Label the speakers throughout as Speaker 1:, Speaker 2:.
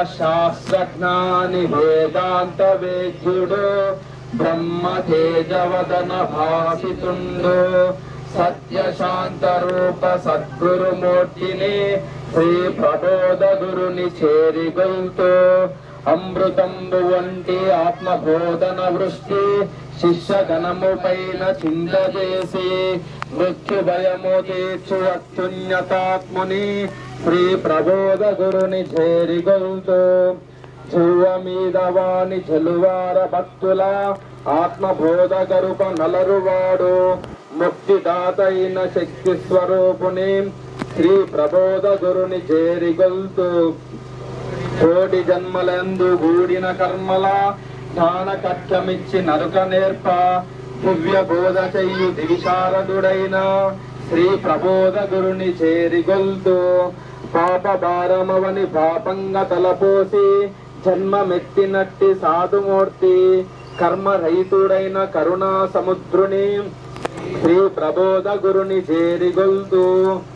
Speaker 1: శాస్త్రజ్ఞాని వేదాంత వేద్యుడు బ్రహ్మ తేజవదన భాసితుండు సత్య శాంత రూప సద్గురుమూర్తిని శ్రీ ప్రబోధ గురుని చేరిగొల్తూ అమృతంబు వంటి ఆత్మబోధన వృష్టి శిష్య గణము పైన చింత చేసి మృత్యు భయము తీర్చు అత్యున్నతాత్ముని శ్రీ ప్రబోధ గురుని చేరిగొల్తూ ధ్రువ మీద వాణి చెలువార భక్తుల ఆత్మబోధ గరుప నలరువాడు ముక్తిదాత అయిన శక్తి స్వరూపుని శ్రీ ప్రబోధ గురుని చేరిగొల్తూ కోటి జన్మలందు గూడిన కర్మల జ్ఞాన కట్టమిచ్చి నరుక నేర్ప దివ్య బోధ చెయ్యు దివిశారదుడైన శ్రీ ప్రబోధ గురుని చేరిగొల్తూ పాప భారమవని పాపంగా తలపోసి జన్మమెత్తినట్టి సాధుమూర్తి కర్మరహితుడైన కరుణా సముద్రుని శ్రీ ప్రబోధ గురుని చేరిగొల్తూ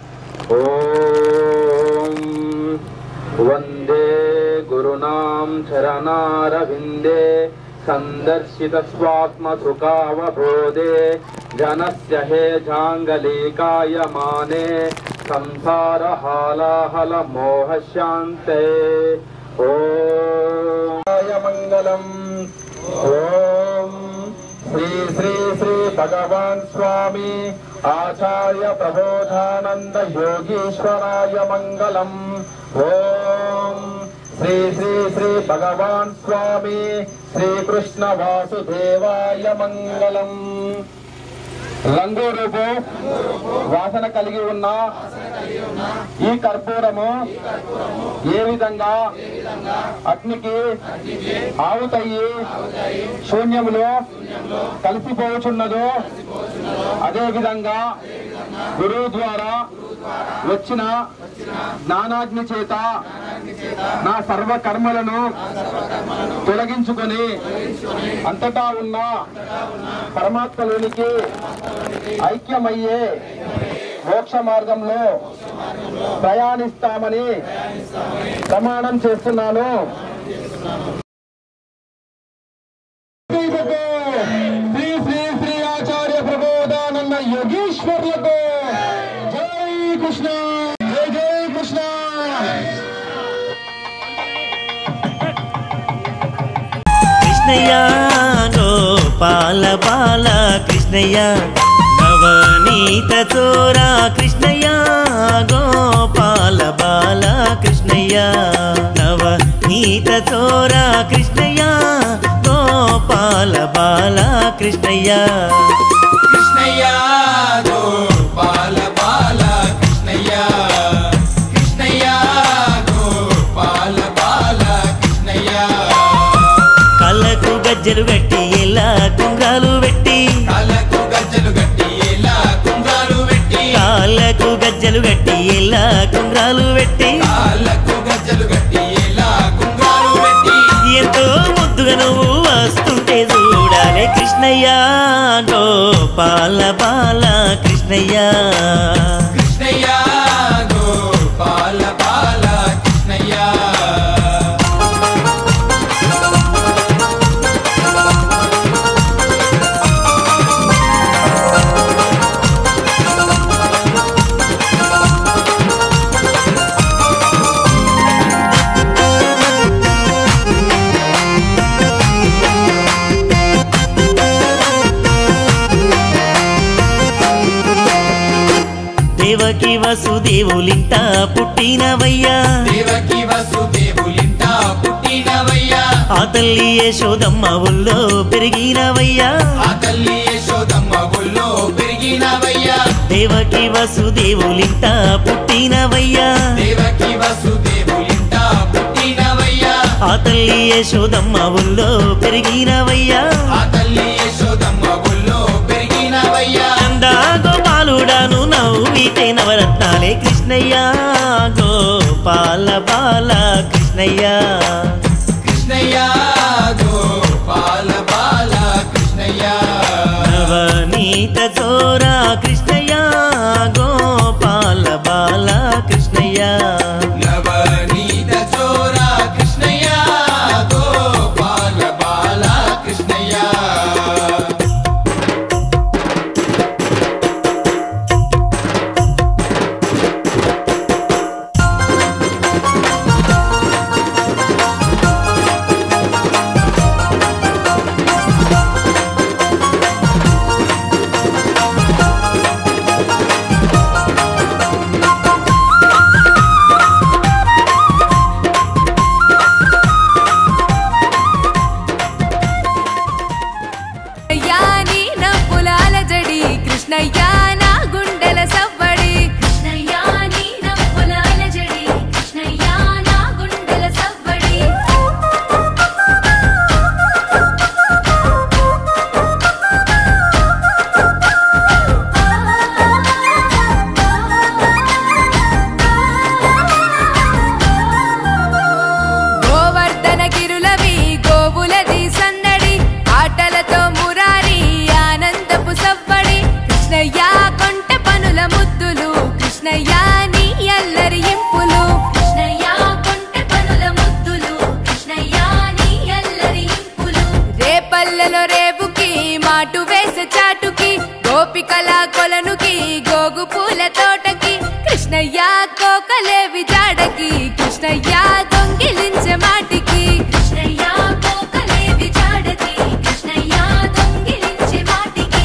Speaker 1: ఓం వందే గురునాం చరణారవిందే సందర్శిత స్వాత్మసుఖావబోధే జనస్య హే జాంగలీకాయమానే సంసార హాలాహల మోహశాంతే ఓం మంగళం ఓం శ్రీ శ్రీ శ్రీ భగవాన్ స్వామి ఆచార్య ప్రబోధానంద యోగీశ్వరాయ మంగళం ఓం శ్రీ శ్రీ శ్రీ భగవాన్ స్వామి శ్రీకృష్ణ వాసుదేవాయ మంగళం రంగు రూపం వాసన కలిగి ఉన్న ఈ కర్పూరము ఏ విధంగా అగ్నికి ఆవుతయ్యి శూన్యములో కలిసిపోవచున్నదో అదే విధంగా గురువు ద్వారా వచ్చిన జ్ఞానాగ్ని చేత నా సర్వ కర్మలను తొలగించుకొని అంతటా ఉన్న పరమాత్మలోనికి ఐక్యమయ్యే మోక్ష మార్గంలో ప్రయాణిస్తామని ప్రమాణం చేస్తున్నాను శ్రీ శ్రీ శ్రీ ఆచార్య ప్రబోధానంద యోగీశ్వర్లకు జై కృష్ణ జై జై కృష్ణ
Speaker 2: కృష్ణయ్య గోపాల బాల కృష్ణయ్య నవనీత చోరా కృష్ణయ్య గోపాల బాల కృష్ణయ్య నవనీత చోరా కృష్ణయ్య గోపాల బాల కృష్ణయ్య
Speaker 3: కృష్ణయ్య గోపాల బాల కృష్ణయ్య కృష్ణయ్య గోపాల బాల కృష్ణయ్య
Speaker 2: కళ్ళకు గజ్జలు కట్టి ఎలా కుంగాలు పెట్టి
Speaker 3: కాళ్ళకు గజ్జలు గట్టి ఎలా కుంగాలు పెట్టి
Speaker 2: కాళ్ళకు గజ్జలు కట్టి ఎలా కుంగాలు పెట్టి
Speaker 3: కాళ్ళకు గజ్జలు గట్టి ఎలా కుంగాలు పెట్టి
Speaker 2: ఎంతో ముద్దుగా నువ్వు వస్తుంటే చూడాలి కృష్ణయ్య గోపాల బాల కృష్ణయ్య
Speaker 3: కృష్ణయ్య గోపాల బాల కృష్ణయ్య
Speaker 2: దేవకి వసుదేవులింట పుట్టినవయ్యా
Speaker 3: దేవకి వసుదేవులింట పుట్టినవయ్యా
Speaker 2: ఆ తల్లి యశోదమ్మ ఊళ్ళో పెరిగినవయ్యా
Speaker 3: ఆ తల్లి యశోదమ్మ ఒళ్ళో పెరిగినవయ్యా
Speaker 2: దేవకి వసుదేవులింట పుట్టినవయ్యా
Speaker 3: దేవకి వసుదేవులింట పుట్టినవయ్యా
Speaker 2: ఆ తల్లి యశోదమ్మ ఊళ్ళో పెరిగినవయ్యా
Speaker 3: ఆ తల్లి యశోదమ్మ ఒళ్ళో పెరిగినవయ్యా
Speaker 2: నందా గోపాలుడాను నవ్వితే నవరత్నాలే కృష్ణయ్య గోపాల బాల కృష్ణయ్య
Speaker 3: కృష్ణయ్య గోపాల బాల కృష్ణయ్య
Speaker 2: నవనీత చోరా కృష్ణయ్య గోపాల బాల కృష్ణయ్య
Speaker 3: నవనీత చోరా కృష్ణయ్య
Speaker 4: కృష్ణయ్య నా గుండెల సవ్వడి కృష్ణయ్య నీ నవ్వుల అలజడి కృష్ణయ్య నా గుండెల సవ్వడి గోవర్ధన గిరులవి గోవులది సందడి ఆటలతో మురారి ఆనందపు సవ్వడి కృష్ణయ్య కొంట పనుల ముద్దులు కృష్ణయ్య నీ అల్లరి ఇంపులు కృష్ణయ్య కొంట పనుల ముద్దులు కృష్ణయ్య నీ అల్లరి ఇంపులు రేపల్లెలో రేపుకి మాటు వేసే చాటుకి గోపికల కొలనుకి గోగు పూల తోటకి కృష్ణయ్య కోకలేవి జాడకి కృష్ణయ్య దొంగిలించే మాటికి కృష్ణయ్య కోకలేవి జాడకి కృష్ణయ్య దొంగిలించే మాటికి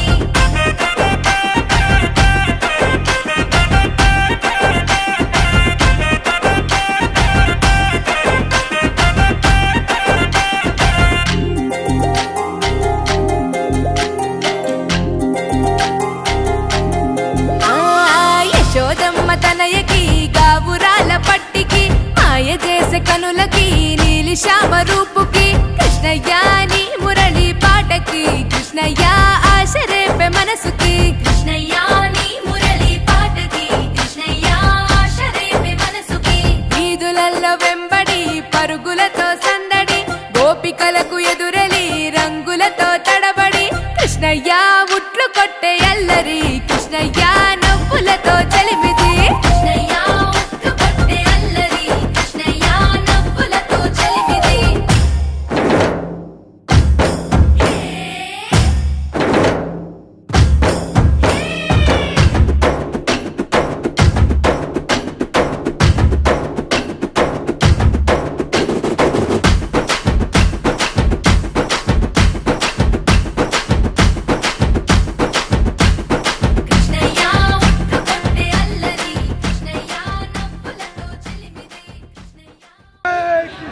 Speaker 4: ఆ యశోదమ్మ తనయకి గావురాల పట్టికి మాయ చేసే కనులకి నీలి శ్యామ రూపుకి కృష్ణయ్య నీ మురళి పాటకి కృష్ణయ్య ఆశ రేపే మనసుకి కృష్ణయ్య నీ మురళి పాటకి కృష్ణయ్య ఆశ రేపే మనసుకి వీధులల్లో వెంబడి పరుగులతో సందడి గోపికలకు ఎదురలి రంగులతో తడబడి కృష్ణయ్య ఉట్లు కొట్టే అల్లరి కృష్ణయ్య నవ్వులతో చలిమిది కృష్ణయ్య ఉట్లు కొట్టే అల్లరి కృష్ణయ్య నవ్వులతో చలిమిది కృష్ణయ్య ఉట్లు కొట్టే అల్లరి కృష్ణయ్య నవ్వులతో చలిమిది కృష్ణయ్య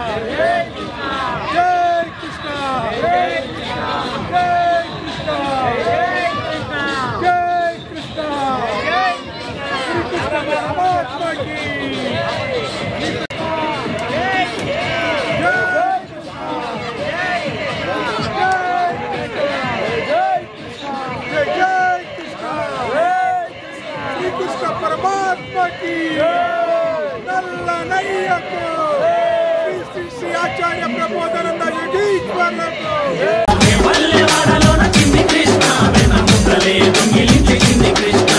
Speaker 1: శ్రీకృష్ణ పరమాత్మకి నల్ల నయ్యకు శ్రీ శ్రీ శ్రీ ఆచార్య ప్రబోధానంద యోగీశ్వరులకు
Speaker 5: పల్లెవాడలోన చిన్ని కృష్ణ వెన ముద్దలే దొంగిలించే చిన్ని కృష్ణ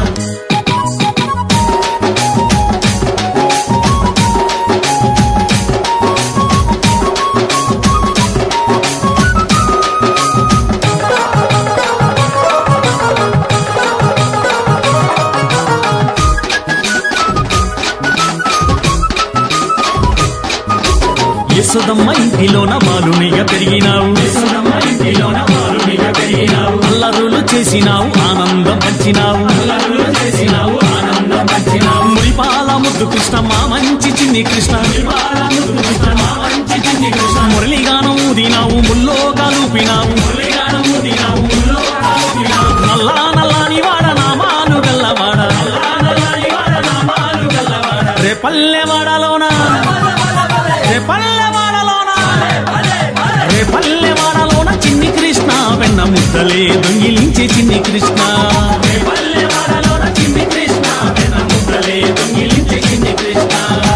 Speaker 5: యశోదమ్మ ఇంటిలోన బాలునిగా పెరిగినావు యశోదమ్మ ఇంటిలోన బాలునిగా పెరిగినావు అల్లరులు చేసినావు ఆనందం పంచినావు అల్లరులు చేసినావు ఆనందం పంచినావు మురిపాల ముద్దు కృష్ణ మా మంచి చిన్ని కృష్ణ మురిపాల ముద్దు కృష్ణ మా మంచి చిన్ని కృష్ణ మురళిగానం ఊదినావు ముల్లో కలుపినావు మురళిగానం ఊదినావు ముల్లో కలుపినావు నల్లా నల్లాని వాడ నామాలు గల్లవాడ నల్లా నల్లాని వాడ నామాలు గల్లవాడ రే పల్లెవాడలోన రే పల్లెవాడలోన రే పల్లెవాడలోన చిన్ని కృష్ణ వెన్న ముద్దలే దొంగిలించే చిన్ని కృష్ణ రే పల్లెవాడలోన చిన్ని కృష్ణ వెన్న ముద్దలే దొంగిలించే చిన్ని కృష్ణ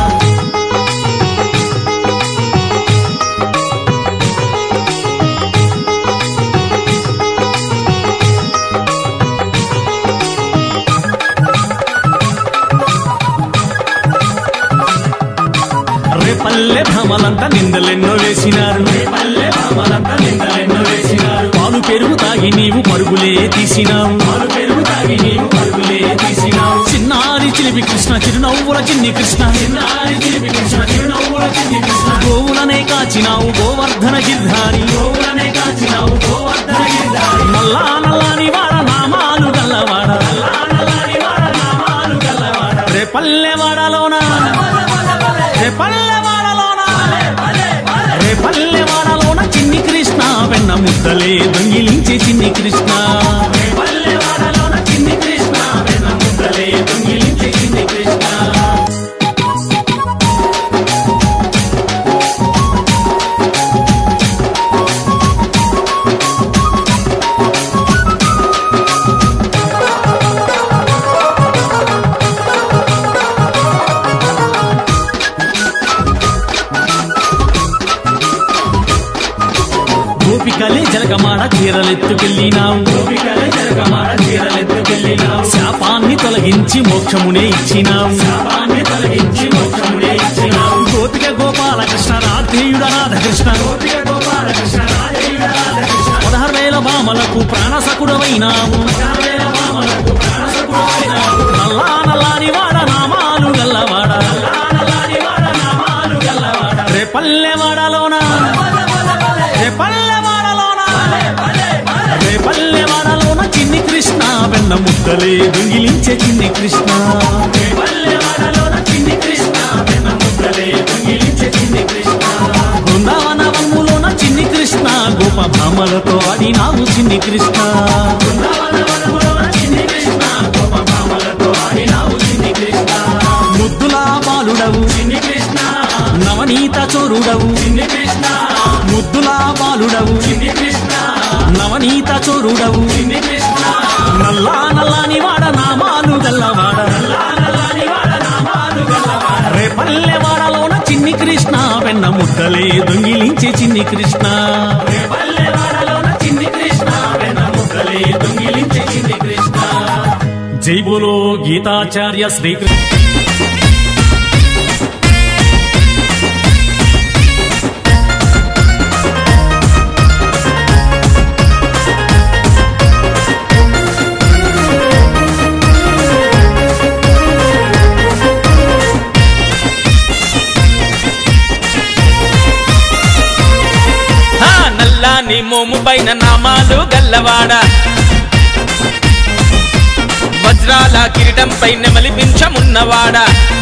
Speaker 5: రే పల్లె భ్రమలంతా నిందలెన్నో వేసినారు రే పల్లె భ్రమలంతా నిందలెన్నో వేసినారు పాలు పెరుగు తాగి నీవు పరుగులే తీసినావు పాలు పెరుగు తాగి నీవు పరుగులే తీసినావు చిన్నారి చిలిపి కృష్ణ చిరునవ్వుల చిన్ని కృష్ణ చిన్నారి చిలిపి కృష్ణ చిరునవ్వుల చిన్ని కృష్ణ గోవులనే కాచినావు గోవర్ధన గిర్ధారి గోవులనే కాచినావు గోవర్ధన గిర్ధారి నల్లా నల్లాని వాడ నామాలు గల్లవాడ నల్లా నల్లాని వాడ నామాలు గల్లవాడ రే పల్లెవాడలోన రే పల్లెవాడలోన రే పల్లెవాడలోన చిన్ని కృష్ణ వెన్న ముద్దలే దొంగిలించే చిన్ని కృష్ణ రే పల్లెవాడలోన చీరలెత్తుకెళ్ళినావు గోపికల జరగమాడ చీరలెత్తుకెళ్ళినావు శాపాన్ని తొలగించి మోక్షమునే ఇచ్చినావు శాపాన్ని తొలగించి మోక్షమునే ఇచ్చినావు గోపిక గోపాలకృష్ణ రాధేయుడ రాధకృష్ణ గోపిక గోపాలకృష్ణ రాధేయుడ రాధకృష్ణ పదహారు వేల భామలకు ప్రాణసకుడవైనావు నల్లా నల్లాని వాడ నామాలు గల్లవాడ రే పల్లెవాడలోన రే పల్లెవాడలోన రే పల్లెవాడలోన చిన్ని కృష్ణ వెన్న ముద్దలే దొంగిలించే చిన్ని కృష్ణ రే పల్లెవాడలోన చిన్ని కృష్ణ వెన్న ముద్దలే దొంగిలించే చిన్ని కృష్ణ బృందావనవనములోన చిన్ని కృష్ణ గోప భామలతో ఆడినావు చిన్ని కృష్ణ బృందావనవనములోన చిన్ని కృష్ణ గోప భామలతో ఆడినావు చిన్ని కృష్ణ ముద్దులా బాలుడవు చిన్ని కృష్ణ నవనీత చోరుడవు చిన్ని కృష్ణ ముద్దులా బాలుడవు చిన్ని కృష్ణ నవనీత చోరుడవు చిన్ని కృష్ణ నల్లా నల్లాని వాడ నామాలు గల్లవాడ నల్లా నల్లాని వాడ నామాలు గల్లవాడ రే పల్లెవాడలోన చిన్ని కృష్ణ వెన్న ముద్దలే దొంగిలించే చిన్ని కృష్ణ రే పల్లెవాడలోన చిన్ని కృష్ణ వెన్న ముద్దలే దొంగిలించే చిన్ని కృష్ణ జై బోలో గీతాచార్య శ్రీకృష్ణ
Speaker 6: హా నల్లాని మోము పైన నామాలు గల్లవాడ వజ్రాల కిరీటం పైన మలిపించమున్నవాడ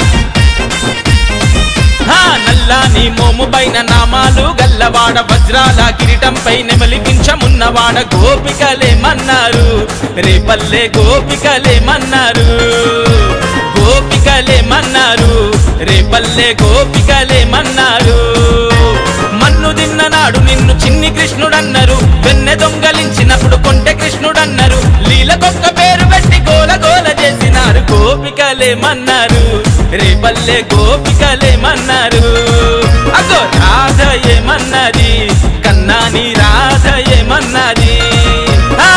Speaker 6: హా నల్లాని మోము పైన నామాలు గల్లవాడ వజ్రాల కిరీటం పైన మలిపించమున్నవాడ గోపికలేమన్నారు రేపల్లె గోపికలేమన్నారు గోపికలేమన్నారు రేపల్లె గోపికలేమన్నారు మన్ను తిన్ననాడు నిన్ను చిన్ని కృష్ణుడన్నారు వెన్నె దొంగలించినప్పుడు కొంటె కృష్ణుడన్నారు లీలకొక్క పేరు పెట్టి గోల గోల చేసినారు గోపికలేమన్నారు రేపల్లె గోపికలేమన్నారు అగో రాధ ఏమన్నది కన్నాని రాధ ఏమన్నది ఆ!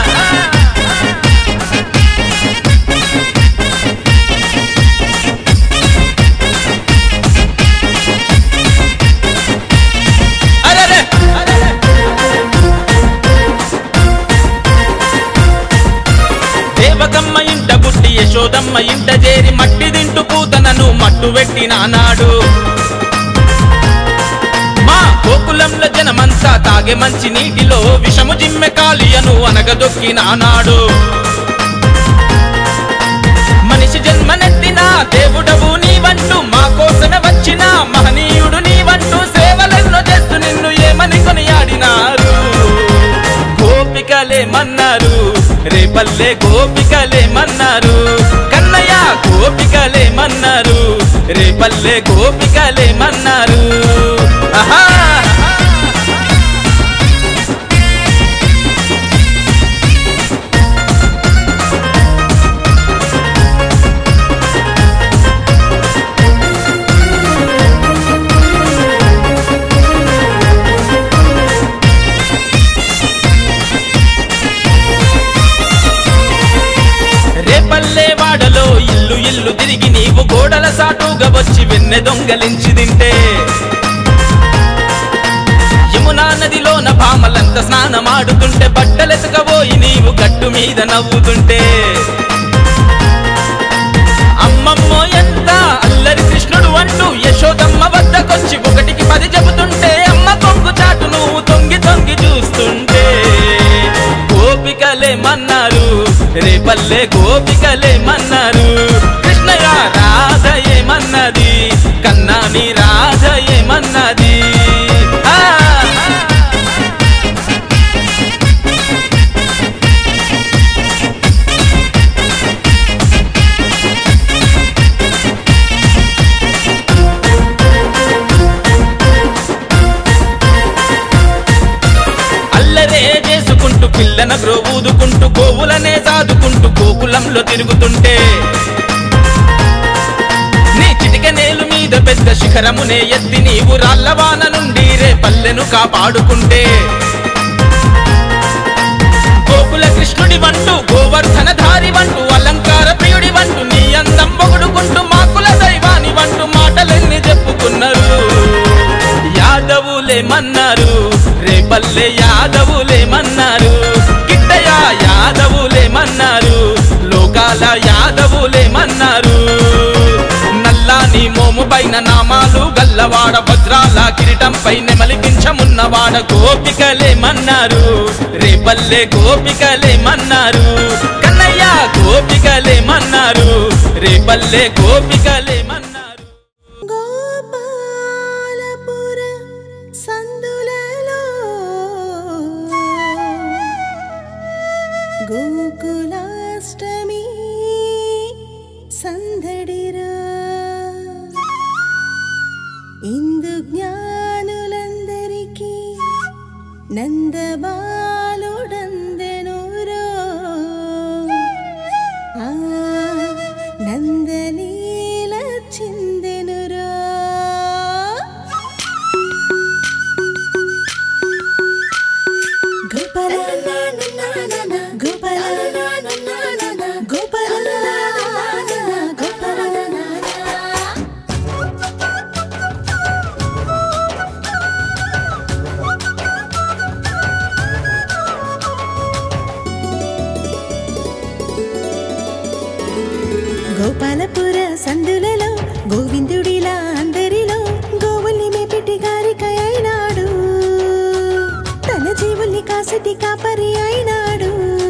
Speaker 6: అరెరే! అరెరే! దేవకమ్మ ఇంట పుట్టి యశోదమ్మ ఇంట చేరి మట్టి దింటు పూతనను మట్టు పెట్టినానాడు మా గోకులంలో జనమంతా తాగే మంచి నీటిలో విషము జిమ్మె కాలియను అనగదొక్కినానాడు మనిషి జన్మనెత్తిన దేవుడవు నీవంటూ మా కోసమే వచ్చిన మహనీయుడు నీవంటూ సేవలెన్నో చేస్తూ నిన్ను ఏమని కొనియాడినారు గోపికలేమన్నారు రేపల్లె గోపికలేమన్నారు కన్నయ్య గోపికలేమన్నారు రేపల్లె గోపికలేమన్నారు ఆహా రేపల్లే వాడలో ఇల్లు ఇల్లు తిరిగి నీవు గోడల సాటుగా వచ్చి వెన్నె దొంగలించి తింటే యమునా నదిలోన భామలంత స్నానమాడుతుంటే బట్టలెతకబోయి నీవు గట్టు మీద నవ్వుతుంటే అమ్మమ్మో ఎంత అల్లరి కృష్ణుడు అంటూ యశోదమ్మ వద్దకొచ్చి ఒకటికి పది చెబుతుంటే అమ్మ కొంగు చాటు నువ్వు తొంగి తొంగి చూస్తుంటే గోపికలేమన్నారు రేపల్లె గోపికలేమన్నారు కృష్ణయ్య రాధ ఏమన్నది కన్నాని రాధ ఏమన్నది ఆ! అల్లరే చేసుకుంటూ పిల్లన ఊదుకుంటూ గోవులనే సాదుకుంటూ గోకులంలో తిరుగుతుంటే నీ చిటిక నేలు మీద పెద్ద శిఖరమునే ఎత్తి నీవు రాళ్ళవాన నుండి రే పల్లెను కాపాడుకుంటే యాదవులేమన్నారు రేపల్లె యాదవులేమన్నారు గిట్టయ్య యాదవులేమన్నారు లోకాల యాదవులేమన్నారు నల్లాని మోము పైన నామాలు గల్లవాడ వజ్రాల కిరీటంపై నెమలికించమున్నవాడ గోపికలేమన్నారు రేపల్లె గోపికలేమన్నారు కన్నయ్య గోపికలేమన్నారు రేపల్లె గోపికలేమన్నారు
Speaker 7: గోపాలపుర సందులలో గోకులాష్టమి సందడిరా ఇందు జ్ఞానులందరికీ నందబాలుడందెనురో ఆ నందలీల చిందెనురో గోపాల గోపాల గోపాల గోపాల గోపాలపుర సందులలో గోవిందుడిలా అందరిలో గోవుల్ని మేపెట్టి గారిక అయినాడు తన జీవుల్ని కాసటి కాపరి అయినాడు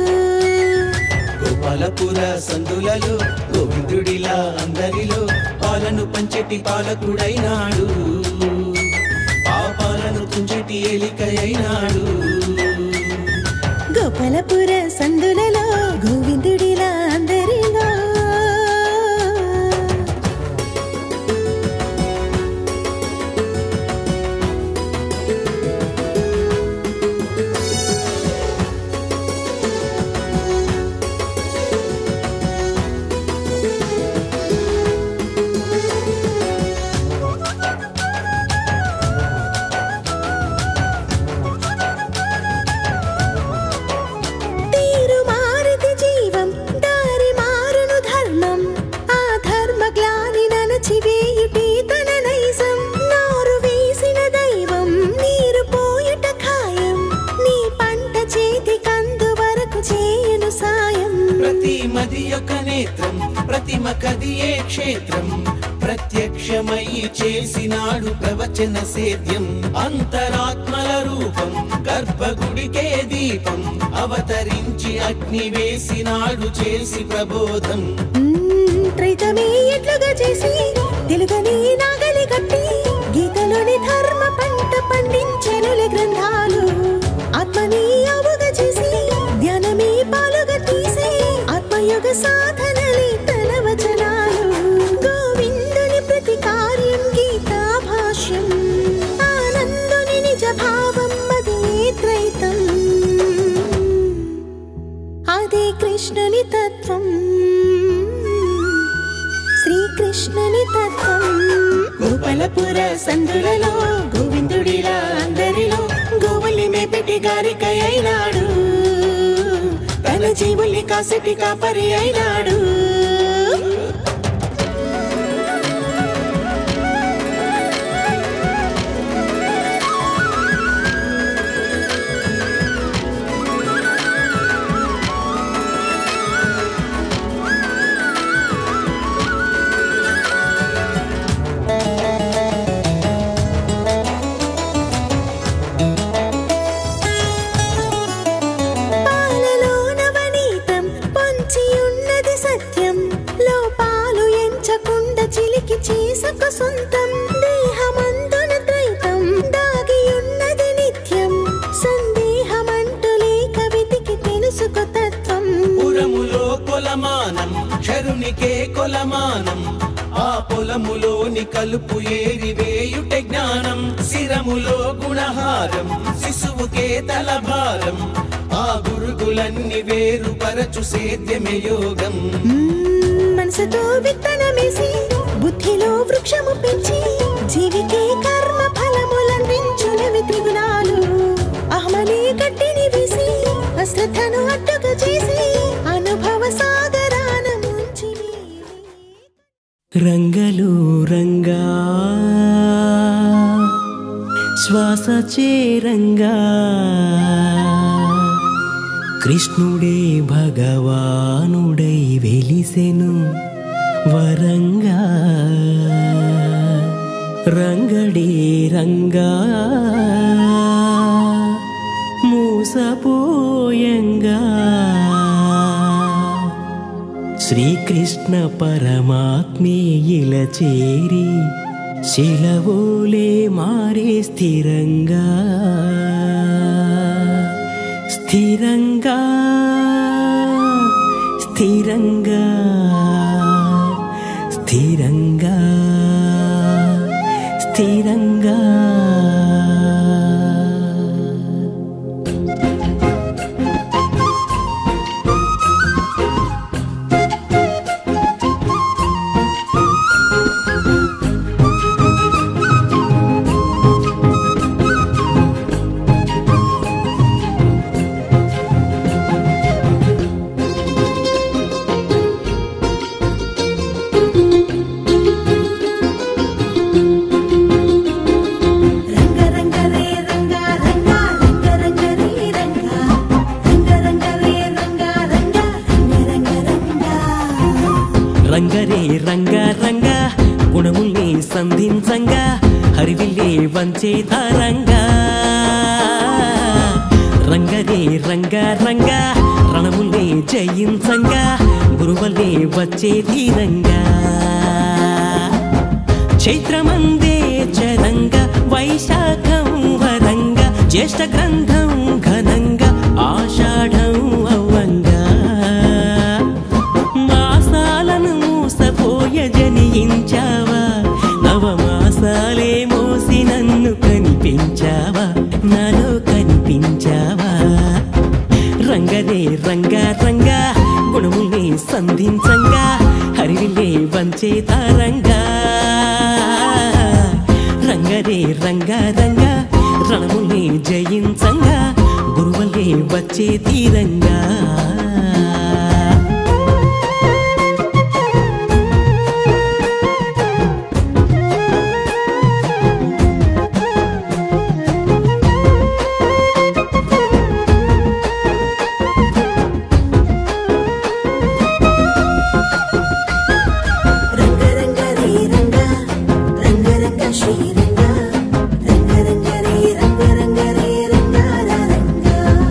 Speaker 8: గోపాలపుర సందులలో గోవిందుడిలా అందరిలో పాలను పంచెటి పాలకుడైనాడు పాపాలను తుంచెటి ఏలిక అయినాడు
Speaker 7: గోపాలపుర సందులలో గోవిందుడిలా అందరిలో తీరు మారిది జీవం దారి మారును ధర్మం ఆ ధర్మ గ్లాని ననచివేయుటి తన నైజం నారు వేసిన దైవం నీరు పోయుట ఖాయం నీ పంట చేతి కందు వరకు చేయను సాయం
Speaker 8: ప్రతి మది యొక్క నేత్రం ప్రతిమ కదియే క్షేత్రం ప్రత్యక్షమై చేసినాడు ప్రవచన సేద్యం అంతరాత్మల రూపం గర్భగుడికే దీపం అవతరించి అగ్ని వేసినాడు చేసి ప్రబోధం
Speaker 7: మ్మ్, త్రైతమే ఎట్లుగా చేసి తెలుగని నాగలి కట్టి గీతలోని ధర్మ పంట పండించెనులే గ్రంథాలు ఆత్మని అవుగా చేసి ధ్యానమే పాలుగా తీసి ఆత్మయోగ సాధనలే తన వచనాలు గోవిందుని ప్రతి కార్యం గీతా భాష్యం ఆనందుని నిజ భావం అదే త్రైతం అదే కృష్ణుని తత్వం శ్రీకృష్ణుని తత్వం గోపాలపుర సందులలో గోవిందుడిలా అందరిలో గోవుల్ని మేపెట్టి గారిక అయినాడు తన జీవుల్ని కాసటి కాపరి అయినాడు పాలలో నవనీతం పొంచి ఉన్నది సత్యం లోపాలు ఎంచకుండా చిలికి చేసుక సొంతం దేహమందున ద్వైతం దాగి ఉన్నది నిత్యం సందేహమంటూ లేక వెతికి తెలుసుకో తత్వం
Speaker 8: పురములో కొలమానం క్షరునికే కొలమానం ఆ పొలములోని కలుపు ఏరి వేయుట జ్ఞానం శిరములో గుణహారం శిశువుకే తలభారం ఆ గురుగులన్నీ వేరు పరచు సేద్యమే యోగం
Speaker 7: మ్మ్, మనసుతో విత్తనమేసి బుద్ధిలో వృక్షము పెంచి జీవికే కర్మ ఫలములందించునవి త్రిగుణాలు అహమనే గట్టిని వేసి అశ్రద్ధను అడ్డుగా చేసి అనుభవ సాగరాన ముంచి
Speaker 2: రంగలు రంగా స్వ శ్వాస చేరంగా కృష్ణుడే భగవానుడై వెలిసెను వరంగా రంగడే రంగా మూసపోయంగా శ్రీకృష్ణ పరమాత్మే ఇల చేరి శిలవోలే మారే స్థిరంగా స్థిరంగా స్థిరంగా స్థిరంగా స్థిరంగా
Speaker 7: రంగ రంగ రే రంగ రంగ రంగ రంగ రే రంగ రంగ రంగ రే రంగ రంగ రంగ రంగ రంగ
Speaker 2: రంగరే రంగ రంగ గుణముల్ని సంధించంగా హరివిల్లే వంచే తరంగా రంగరే రంగ రంగ రణముల్ని జయించంగా గురువల్లే వచ్చే ధీరంగా చైత్రమందే చరంగ వైశాఖం వరంగ జ్యేష్ఠ గ్రంథం ఘనంగా ఆషాఢం అవ్వంగా మాసాలను మూసపోయ జనించావా నవమాసాలే మోసి నన్ను కనిపించావా నాలో కనిపించావా రంగదే రంగ రంగ గుణముల్ని సంధించంగా హరివిల్లే వంచే తారంగా రంగరే రంగ రంగ రణముల్ని జయించంగా గురువల్లే వచ్చే తీరంగా
Speaker 7: రంగ రంగ రే రంగ రంగ రంగ శ్రీ రంగ రంగ రంగ రే రంగ రంగ రే రంగ రంగ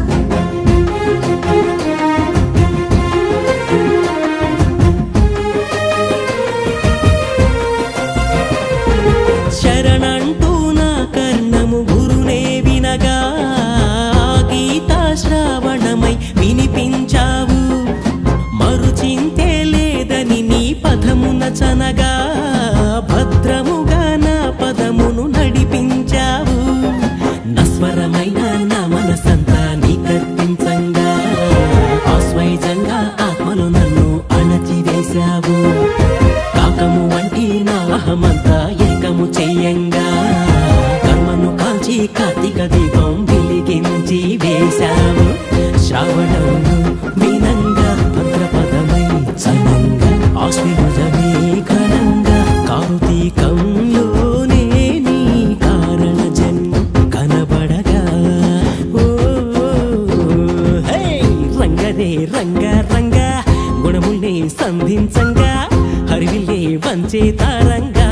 Speaker 2: శరణంటూ నా కర్ణము గురునే వినగా గీతా శ్రావణమై వినిపించావు మరుచింతే లేదని నీ పదమున చనగా భద్రముగా నా పదమును నడిపించావు నస్వరమైన నా మనసంతా నీ కర్పించంగా ఆస్వైజంగా ఆత్మలు నన్ను అణచివేశావు కాకము వంటి నా అహమంతా ఏకము చెయ్యంగా కర్మను కాల్చి కార్తీక దీపం వెలిగించి వేశావు శ్రావణం వినంగా భద్రపదమై చనంగా ఆశ్వయుజమే ఘనంగా కార్తీకంలోనే నీ కారణ జన్మం కనబడగా ఓ హే రంగదే రంగ రంగ గుణముల్ని సంధించంగా హరివిల్లే వంచే తారంగా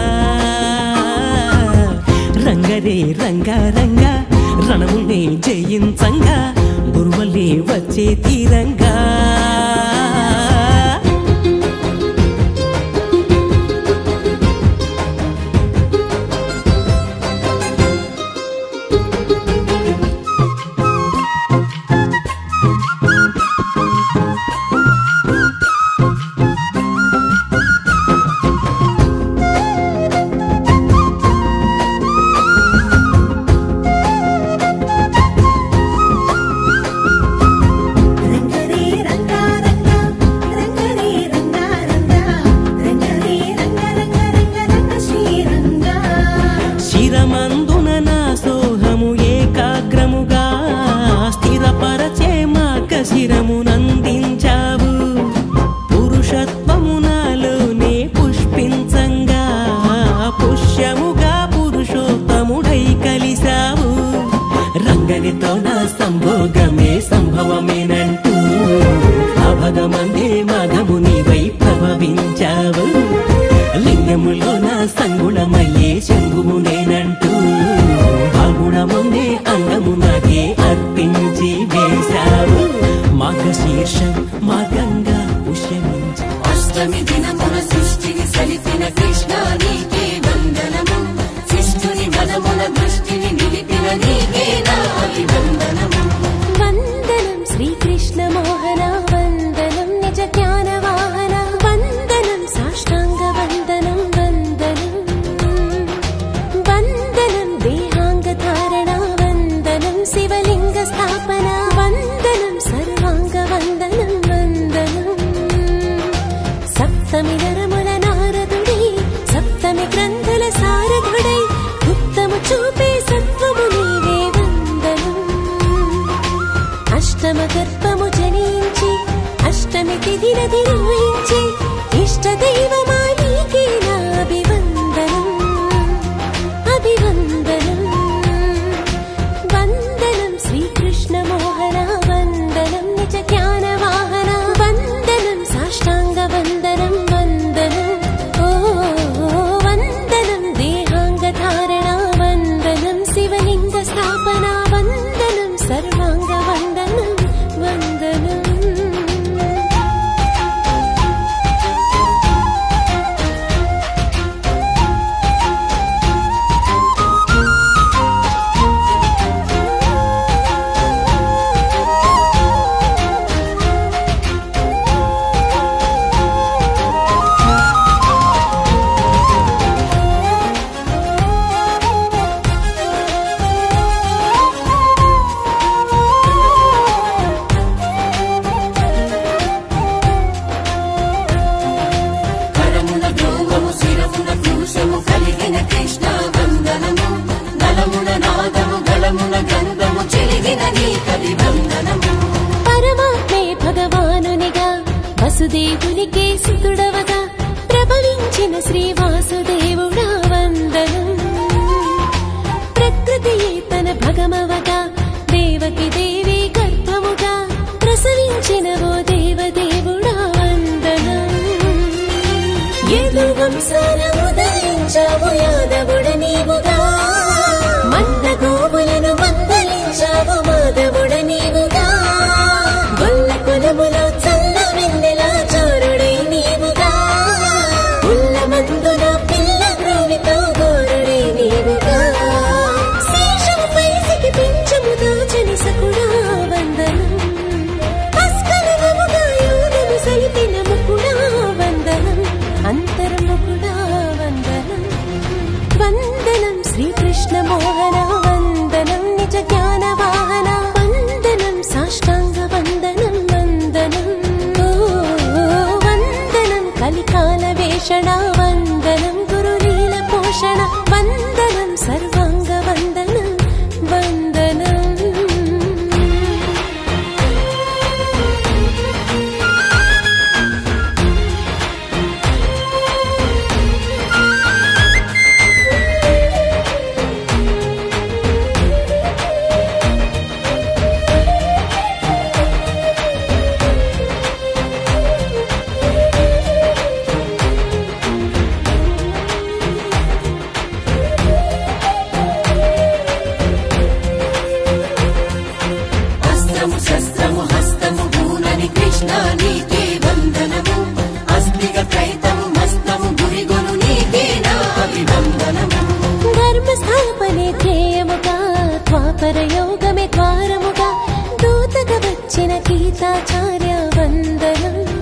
Speaker 2: రంగరే రంగ రంగ రణముల్ని జయించంగా గురువల్లే వచ్చే తీరంగా
Speaker 7: రంగ రే రంగ
Speaker 2: యోగమే సంభవమేనంటూ అభగమందే మగము నీవై ప్రభవించావు లింగములోన సంగుణమయ్యే శంభువు నేనంటూ ఆ గుణముందే అంగము నాకే అర్పించి వేశావు మార్గశీర్షం మార్గంగా పుష్యమించి
Speaker 7: అష్టమి దినమున సృష్టిని సలిపిన కృష్ణ నీకే వందనము శిష్టుని మదమున దృష్టిని నిలిపిన నీకే నా అభివందనము
Speaker 4: వందనం శ్రీకృష్ణ మోహన వందనం నిజ జ్ఞాన వాహన వందనం సాష్టాంగ వందనం వందనం వందనం దేహాంగ ధారణ వందనం శివలింగ స్థాపన వందనం సర్వాంగ వందనం వందనం సప్తమి నరముల నారదుడై సప్తమి గ్రంథుల సారథుడై గుప్తము చూపే సత్వము నీవే వందనం అష్టమ గర్భము జనించి అష్టమి తిథిన నిర్వహించి ఇష్ట దైవమా నీకే నా అభివందనం అభివందనం వందనం శ్రీకృష్ణ మోహన వందనం నిజ జ్ఞాన వాహన వందనం సాష్టాంగ వందనం వందనం ఓ వందనం దేహాంగ ధారణ వందనం శివలింగ స్థాపన వందనం సర్వాంగ వందనం వందనం
Speaker 7: కరమున భ్రూమము శిరమున క్రూశము కలిగిన కృష్ణ వందనము నలమున నాదము గళమున గంధము చెలిగిన నీ కవివందనము
Speaker 4: పరమాత్మే భగవానునిగా వసుదేవునికే సుతుడవగా ప్రభవించిన శ్రీ వాసుదేవుడా వందనం ప్రకృతియే తన భగమవగా దేవకి దేవి గర్భముగా ప్రసవించిన ఓ దేవదేవుడా వందనం ఎదు వంశాన ఉదయించావు యాదవుడ నీవుగా మన్న గోవులను వందలించావు మాధవుడ నీవుగా గొల్ల కులములో చల్ల వెన్నెలా చారుడై నీవుగా ఉల్ల మందున పిల్ల గ్రోవితో గోరుడై నీవుగా శేషముపై సికి పింఛము దాచని సకుడా వందనం అస్కరవముగా యోగము సలిపిన ముకుడా వందనం అంతర్ముకుడా వందనం వందనం శ్రీకృష్ణ మోహన వందనం నిజ జ్ఞాన వాహన వందనం సాష్టాంగ వందనం వందనం ఓ వందనం కలికాల వేషణ వందనం గురులీల పోషణ వందనం సర్వాంగ వందనం వందనం
Speaker 7: అస్త్రము శస్త్రము హస్తము భూనని కృష్ణ నీకే వందనము అస్తిగ కైతము మస్తము గురిగొను నీకే నా అభివందనము
Speaker 4: ధర్మ స్థాపనే ధ్యేయముగా ద్వాపర యోగమే ద్వారముగా దూతగా వచ్చిన గీతాచార్య వందనం